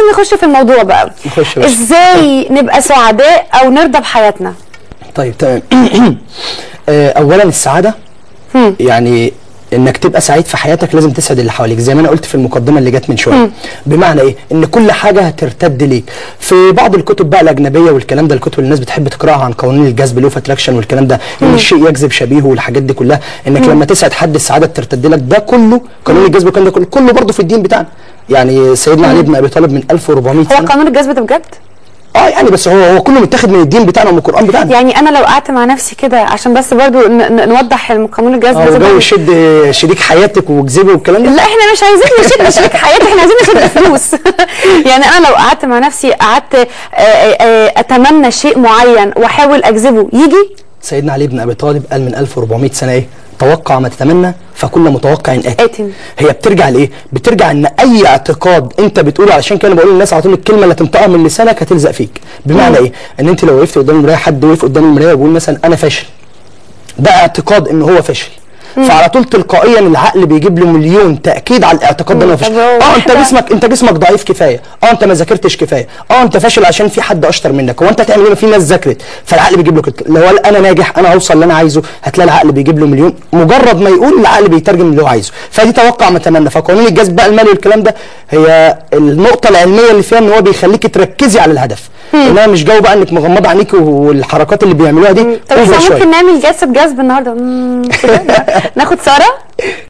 نخش في الموضوع بقى نخش يا باشا. ازاي نبقى سعداء او نرضى بحياتنا طيب تمام آه، اولا السعاده يعني انك تبقى سعيد في حياتك لازم تسعد اللي حواليك زي ما انا قلت في المقدمه اللي جت من شويه بمعنى ايه ان كل حاجه هترتد ليك في بعض الكتب بقى الاجنبيه والكلام ده الكتب اللي الناس بتحب تقراها عن قوانين الجذب لوف اتراكشن والكلام ده ان الشيء يجذب شبيهه والحاجات دي كلها انك لما تسعد حد السعاده بترتد لك ده كله قانون الجذب والكلام ده كله كله برضه في الدين بتاعنا يعني سيدنا علي بن ابي طالب من 1400 هو سنه قانون الجذب ده بجد اه يعني بس هو هو كله متاخد من الدين بتاعنا ومن القران بتاعنا يعني انا لو قعدت مع نفسي كده عشان بس برضو ن- ن- نوضح قانون الجذب اه ده وجو برضو. شد شريك حياتك وجذبه والكلام ده لا احنا مش عايزين نشد شريك حياتي احنا عايزين نشد فلوس يعني انا لو قعدت مع نفسي قعدت آه، آه، اتمنى شيء معين واحاول اجذبه يجي سيدنا علي بن ابي طالب قال من 1400 سنه ايه توقع ما تتمنى فكل متوقع اتي آت. هي بترجع لايه بترجع ان اي اعتقاد انت بتقوله علشان كده أنا بقول للناس على طول الكلمه اللي تنطقها من لسانك هتلزق فيك بمعنى ايه ان انت لو وقفت قدام المرايه حد وقف قدام المرايه وبيقول مثلا انا فاشل ده اعتقاد ان هو فاشل فعلى طول تلقائيا العقل بيجيب له مليون تاكيد على الاعتقاد ده انه طب فاشل هو اه انت واحدة- جسمك انت جسمك ضعيف كفايه اه انت ما ذاكرتش كفايه اه انت فاشل عشان في حد اشطر منك هو انت هتعمل ايه ما في ناس ذاكرت فالعقل بيجيب له كده لو قال انا ناجح انا هوصل اللي انا عايزه هتلاقي العقل بيجيب له مليون مجرد ما يقول العقل بيترجم اللي هو عايزه فدي توقع ما تمنى فقانون الجذب بقى المالي والكلام ده هي النقطه العلميه اللي فيها ان هو بيخليك تركزي على الهدف انما مش جو بقى انك مغمضه عينيك والحركات اللي بيعملوها دي طب أوفر احنا شوية. ممكن نعمل جلسه جذب النهارده مم، كده. ناخد ساره